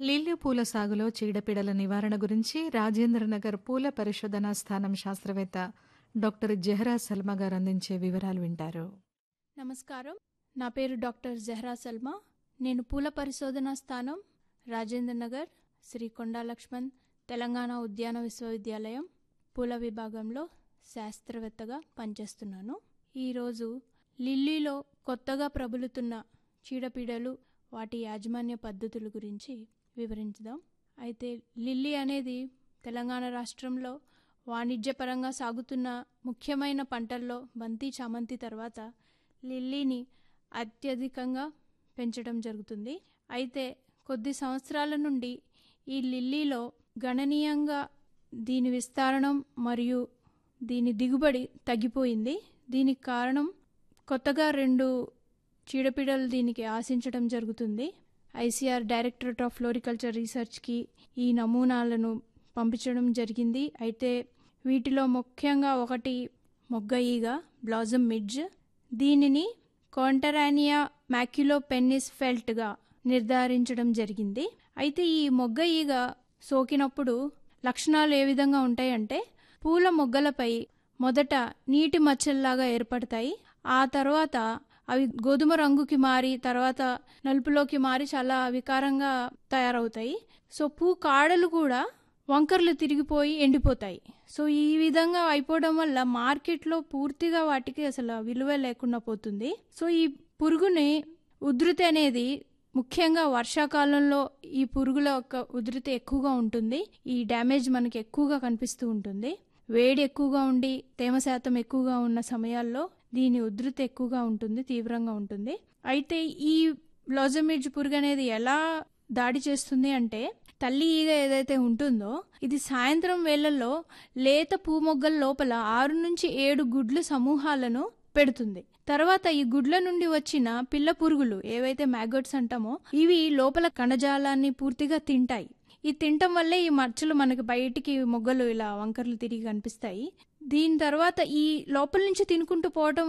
lily పూల సాగులో చీడపీడల నివారణ గురించి రాజేంద్రనగర్ పూల పరిశోధనా స్థానం శాస్త్రవేత్త డాక్టర్ జెహరా సల్మా గారు అందించే వివరాలు వింటారు నమస్కారం నా పేరు డాక్టర్ జహ్రా సల్మా నేను పూల పరిశోధనా స్థానం రాజేంద్ర నగర్ శ్రీ కొండా లక్ష్మణ్ తెలంగాణ ఉద్యాన విశ్వవిద్యాలయం పూల విభాగంలో శాస్త్రవేత్తగా పనిచేస్తున్నాను ఈరోజు లిల్లీలో కొత్తగా ప్రబలుతున్న చీడపీడలు వాటి యాజమాన్య పద్ధతుల గురించి వివరించుదాం అయితే లిల్లీ అనేది తెలంగాణ రాష్ట్రంలో వాణిజ్యపరంగా సాగుతున్న ముఖ్యమైన పంటల్లో బంతి చామంతి తర్వాత లిల్లీని అత్యధికంగా పెంచడం జరుగుతుంది అయితే కొద్ది సంవత్సరాల నుండి ఈ లిల్లీలో గణనీయంగా దీని విస్తరణం మరియు దీని దిగుబడి తగ్గిపోయింది దీనికి కారణం కొత్తగా రెండు చీడపీడలు దీనికి ఆశించడం జరుగుతుంది ఐసీఆర్ డైరెక్టరేట్ ఆఫ్ ఫ్లోరికల్చర్ రీసెర్చ్కి ఈ నమూనాలను పంపించడం జరిగింది అయితే వీటిలో ముఖ్యంగా ఒకటి మొగ్గ ఈగ బ్లాజమ్ మిడ్జ్ దీనిని కాంటరానియా మ్యాక్యులో పెన్నిస్ ఫెల్ట్గా నిర్ధారించడం జరిగింది అయితే ఈ మొగ్గ ఈగ సోకినప్పుడు లక్షణాలు ఏ విధంగా ఉంటాయంటే పూల మొగ్గలపై మొదట నీటి మచ్చల్లాగా ఏర్పడతాయి ఆ తర్వాత అవి గోధుమ రంగుకి మారి తర్వాత నలుపులోకి మారి చాలా వికారంగా తయారవుతాయి సో పూ కాడలు కూడా వంకర్లు తిరిగిపోయి ఎండిపోతాయి సో ఈ విధంగా అయిపోవడం వల్ల మార్కెట్లో పూర్తిగా వాటికి అసలు విలువ లేకుండా పోతుంది సో ఈ పురుగుని ఉధృతి అనేది ముఖ్యంగా వర్షాకాలంలో ఈ పురుగుల యొక్క ఉధృతి ఎక్కువగా ఉంటుంది ఈ డ్యామేజ్ మనకి ఎక్కువగా కనిపిస్తూ ఉంటుంది వేడి ఎక్కువగా ఉండి తేమ శాతం ఎక్కువగా ఉన్న సమయాల్లో దీని ఉధృతి ఎక్కువగా ఉంటుంది తీవ్రంగా ఉంటుంది అయితే ఈ బ్లాజమిడ్జ్ పురుగు అనేది ఎలా దాడి చేస్తుంది అంటే తల్లి ఈగ ఏదైతే ఉంటుందో ఇది సాయంత్రం వేళల్లో లేత పూమొగ్గల లోపల ఆరు నుంచి ఏడు గుడ్లు సమూహాలను పెడుతుంది తర్వాత ఈ గుడ్ల నుండి వచ్చిన పిల్ల పురుగులు ఏవైతే మ్యాగోట్స్ అంటామో ఇవి లోపల కణజాలాన్ని పూర్తిగా తింటాయి ఈ తినటం వల్లే ఈ మచ్చలు మనకి బయటికి మొగ్గలు ఇలా వంకర్లు తిరిగి కనిపిస్తాయి దీని తర్వాత ఈ లోపల నుంచి తినుకుంటూ పోవటం